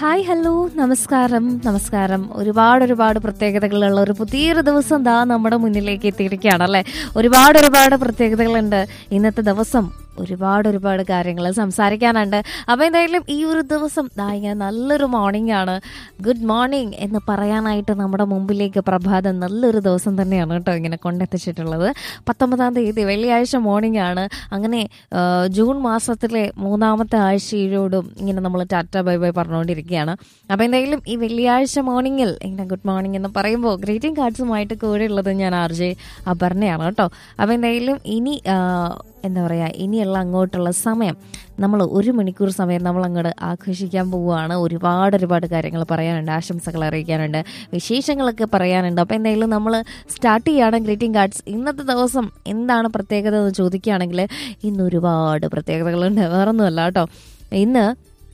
hi hello നമസ്കാരം നമസ്കാരം ഒരുപാട് ഒരുപാട് പ്രത്യേകതകളുള്ള ഒരു പുതിയൊരു ദിവസം ദാ നമ്മുടെ മുന്നിലേക്ക് എത്തിയിരിക്കുകയാണ് അല്ലേ ഒരുപാട് ഒരുപാട് പ്രത്യേകതകളുണ്ട് ഇന്നത്തെ ദിവസം ഒരുപാട് ഒരുപാട് കാര്യങ്ങൾ സംസാരിക്കാനുണ്ട് അപ്പോൾ എന്തായാലും ഈ ഒരു ദിവസം ദാ ഇങ്ങനെ നല്ലൊരു മോർണിംഗ് ആണ് ഗുഡ് മോർണിംഗ് എന്ന് പറയാനായിട്ട് നമ്മുടെ മുമ്പിലേക്ക് പ്രഭാതം നല്ലൊരു ദിവസം തന്നെയാണ് കേട്ടോ ഇങ്ങനെ കൊണ്ടെത്തിച്ചിട്ടുള്ളത് പത്തൊമ്പതാം തീയതി വെള്ളിയാഴ്ച മോർണിംഗ് ആണ് അങ്ങനെ ആ, ജൂൺ മാസത്തിലെ മൂന്നാമത്തെ ആഴ്ചയിലോടും ഇങ്ങനെ നമ്മൾ ടാറ്റ ബൈ ബൈ പറഞ്ഞുകൊണ്ടിരിക്കുകയാണ് അപ്പോൾ എന്തായാലും ഈ വെള്ളിയാഴ്ച മോർണിംഗിൽ ഇങ്ങനെ ഗുഡ് മോർണിംഗ് എന്ന് പറയുമ്പോൾ ഗ്രീറ്റിംഗ് കാർഡ്സുമായിട്ട് കൂടെ ഉള്ളത് ഞാൻ ആർ ജെ അപർണയാണ് കേട്ടോ അപ്പോൾ എന്തായാലും ഇനി ആ, എന്താ പറയുക ഇനിയുള്ള അങ്ങോട്ടുള്ള സമയം നമ്മൾ ഒരു മണിക്കൂർ സമയം നമ്മൾ അങ്ങോട്ട് ആഘോഷിക്കാൻ പോവുകയാണ് ഒരുപാട് ഒരുപാട് കാര്യങ്ങൾ പറയാനുണ്ട് ആശംസകൾ അറിയിക്കാനുണ്ട് വിശേഷങ്ങളൊക്കെ പറയാനുണ്ട് അപ്പോൾ എന്തായാലും നമ്മൾ സ്റ്റാർട്ട് ചെയ്യുകയാണ് ഗ്രീറ്റിംഗ് കാർഡ്സ് ഇന്നത്തെ ദിവസം എന്താണ് പ്രത്യേകത എന്ന് ചോദിക്കുകയാണെങ്കിൽ ഇന്ന് ഒരുപാട് പ്രത്യേകതകളുണ്ട് വേറൊന്നുമല്ല കേട്ടോ ഇന്ന്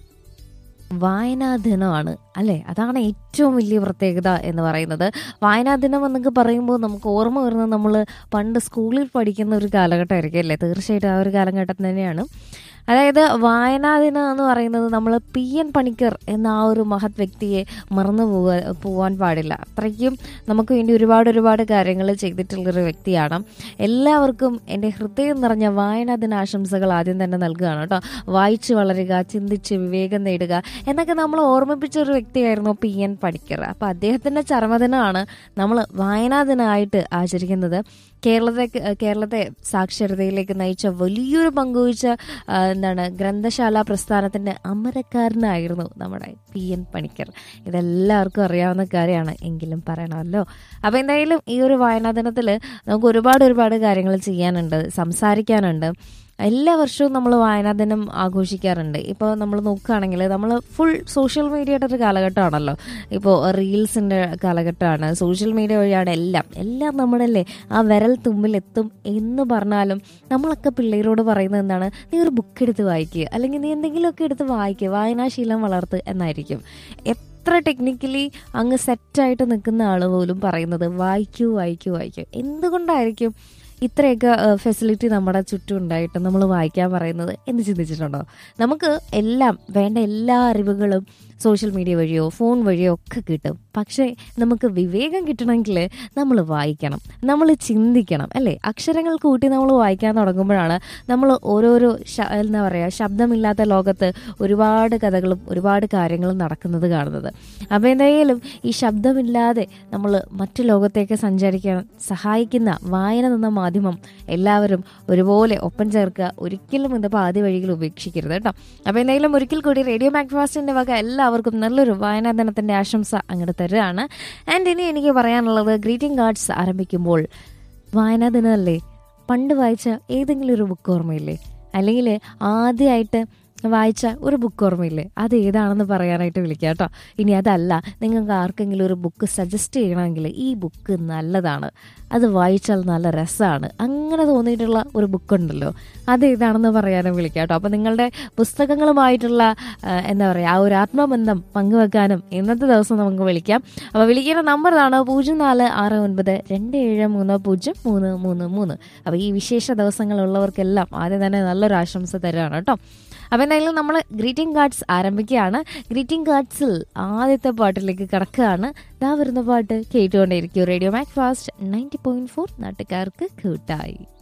വായനാ ദിനമാണ് അല്ലേ അതാണ് ഏറ്റവും വലിയ പ്രത്യേകത എന്ന് പറയുന്നത് വായനാ ദിനം എന്നൊക്കെ പറയുമ്പോൾ നമുക്ക് ഓർമ്മ വരുന്നത് നമ്മൾ പണ്ട് സ്കൂളിൽ പഠിക്കുന്ന ഒരു കാലഘട്ടമായിരിക്കും അല്ലേ തീർച്ചയായിട്ടും ആ ഒരു കാലഘട്ടം തന്നെയാണ് അതായത് വായനാ ദിനം എന്ന് പറയുന്നത് നമ്മൾ പി എൻ പണിക്കർ എന്ന ആ ഒരു മഹത് വ്യക്തിയെ മറന്നു പോകാൻ പോകാൻ പാടില്ല അത്രയ്ക്കും നമുക്ക് വേണ്ടി ഒരുപാട് ഒരുപാട് കാര്യങ്ങൾ ചെയ്തിട്ടുള്ളൊരു വ്യക്തിയാണ് എല്ലാവർക്കും എൻ്റെ ഹൃദയം നിറഞ്ഞ വായനാ ദിനാശംസകൾ ആദ്യം തന്നെ നൽകുകയാണ് കേട്ടോ വായിച്ചു വളരുക ചിന്തിച്ച് വിവേകം നേടുക എന്നൊക്കെ നമ്മൾ ഓർമ്മിപ്പിച്ച ഒരു വ്യക്തിയായിരുന്നു പി എൻ പണിക്കർ അപ്പം അദ്ദേഹത്തിൻ്റെ ചരമദിനമാണ് നമ്മൾ വായനാ ദിനമായിട്ട് ആചരിക്കുന്നത് കേരളത്തെ കേരളത്തെ സാക്ഷരതയിലേക്ക് നയിച്ച വലിയൊരു പങ്കുവച്ച ആ, എന്താണ് ഗ്രന്ഥശാല പ്രസ്ഥാനത്തിന്റെ അമരക്കാരനായിരുന്നു നമ്മുടെ പി എൻ പണിക്കർ ഇതെല്ലാവർക്കും അറിയാവുന്ന കാര്യമാണ് എങ്കിലും പറയണമല്ലോ അപ്പോൾ എന്തായാലും ഈ ഒരു വായനാ ദിനത്തിൽ നമുക്ക് ഒരുപാട് ഒരുപാട് കാര്യങ്ങൾ ചെയ്യാനുണ്ട് സംസാരിക്കാനുണ്ട് എല്ലാ വർഷവും നമ്മൾ വായനാ ദിനം ആഘോഷിക്കാറുണ്ട് ഇപ്പോൾ നമ്മൾ നോക്കുകയാണെങ്കിൽ നമ്മൾ ഫുൾ സോഷ്യൽ മീഡിയയുടെ ഒരു കാലഘട്ടമാണല്ലോ ഇപ്പോൾ റീൽസിൻ്റെ കാലഘട്ടമാണ് സോഷ്യൽ മീഡിയ വഴിയാണ് എല്ലാം എല്ലാം നമ്മുടെ അല്ലേ ആ വിരൽ തുമ്പിലെത്തും എന്ന് പറഞ്ഞാലും നമ്മളൊക്കെ പിള്ളേരോട് പറയുന്നത് എന്താണ് നീ ഒരു ബുക്ക് എടുത്ത് വായിക്കുക അല്ലെങ്കിൽ നീ എന്തെങ്കിലുമൊക്കെ എടുത്ത് വായിക്കുക വായനാശീലം വളർത്ത് എന്നായിരിക്കും എത്ര ടെക്നിക്കലി അങ്ങ് സെറ്റായിട്ട് നിൽക്കുന്ന ആൾ പോലും പറയുന്നത് വായിക്കൂ വായിക്കൂ വായിക്കൂ എന്തുകൊണ്ടായിരിക്കും ഇത്രയൊക്കെ ഫെസിലിറ്റി നമ്മുടെ ചുറ്റും ഉണ്ടായിട്ട് നമ്മൾ വായിക്കാൻ പറയുന്നത് എന്ന് ചിന്തിച്ചിട്ടുണ്ടോ നമുക്ക് എല്ലാം വേണ്ട എല്ലാ അറിവുകളും സോഷ്യൽ മീഡിയ വഴിയോ ഫോൺ വഴിയോ ഒക്കെ കിട്ടും പക്ഷേ നമുക്ക് വിവേകം കിട്ടണമെങ്കിൽ നമ്മൾ വായിക്കണം നമ്മൾ ചിന്തിക്കണം അല്ലേ അക്ഷരങ്ങൾ കൂട്ടി നമ്മൾ വായിക്കാൻ തുടങ്ങുമ്പോഴാണ് നമ്മൾ ഓരോരോ ശ- എന്താ പറയുക ശബ്ദമില്ലാത്ത ലോകത്ത് ഒരുപാട് കഥകളും ഒരുപാട് കാര്യങ്ങളും നടക്കുന്നത് കാണുന്നത് അപ്പോൾ എന്തായാലും ഈ ശബ്ദമില്ലാതെ നമ്മൾ മറ്റു ലോകത്തേക്ക് സഞ്ചരിക്കാൻ സഹായിക്കുന്ന വായന എന്ന മാധ്യമം എല്ലാവരും ഒരുപോലെ ഒപ്പം ചേർക്കുക ഒരിക്കലും ഇത് പാതി വഴികൾ ഉപേക്ഷിക്കരുത് കേട്ടോ അപ്പോൾ എന്തായാലും ഒരിക്കൽ കൂടി റേഡിയോ മാക്ഫാസ്റ്റിൻ്റെ വക എല്ലാവർക്കും നല്ലൊരു വായനാ ദിനത്തിൻ്റെ ആശംസ അങ്ങോട്ട് തരുകയാണ് ആൻഡ് ഇനി എനിക്ക് പറയാനുള്ളത് ഗ്രീറ്റിംഗ് കാർഡ്സ് ആരംഭിക്കുമ്പോൾ വായനാ ദിനമല്ലേ പണ്ട് വായിച്ച ഏതെങ്കിലും ഒരു ബുക്ക് ഓർമ്മയില്ലേ അല്ലെങ്കിൽ ആദ്യമായിട്ട് വായിച്ച ഒരു ബുക്ക് ഓർമ്മയില്ലേ അത് ഏതാണെന്ന് പറയാനായിട്ട് വിളിക്കാം കേട്ടോ ഇനി അതല്ല നിങ്ങൾക്ക് ആർക്കെങ്കിലും ഒരു ബുക്ക് സജസ്റ്റ് ചെയ്യണമെങ്കിൽ ഈ ബുക്ക് നല്ലതാണ് അത് വായിച്ചാൽ നല്ല രസമാണ് അങ്ങനെ തോന്നിയിട്ടുള്ള ഒരു ബുക്ക് ഉണ്ടല്ലോ അത് ഏതാണെന്ന് പറയാനും വിളിക്കാം കേട്ടോ അപ്പോൾ നിങ്ങളുടെ പുസ്തകങ്ങളുമായിട്ടുള്ള ആ, എന്താ പറയുക ആ ഒരു ആത്മബന്ധം പങ്കുവെക്കാനും ഇന്നത്തെ ദിവസം നമുക്ക് വിളിക്കാം അപ്പോൾ വിളിക്കുന്ന നമ്പർ ഇതാണ് പൂജ്യം നാല് ആറ് ഒൻപത് രണ്ട് ഏഴ് മൂന്ന് പൂജ്യം മൂന്ന് മൂന്ന് മൂന്ന് അപ്പോൾ ഈ വിശേഷ ദിവസങ്ങളുള്ളവർക്കെല്ലാം ആദ്യം തന്നെ നല്ലൊരു ആശംസ തരുകയാണ് കേട്ടോ അപ്പോൾ എന്തായാലും നമ്മൾ ഗ്രീറ്റിംഗ് കാർഡ്സ് ആരംഭിക്കുകയാണ് ഗ്രീറ്റിംഗ് കാർഡ്സിൽ ആദ്യത്തെ പാട്ടിലേക്ക് കിടക്കുകയാണ് ദാ വരുന്ന പാട്ട് കേട്ടുകൊണ്ടേയിരിക്കും radio Macfast ninety point four നാട്ടുകാർക്ക് കൂട്ടായി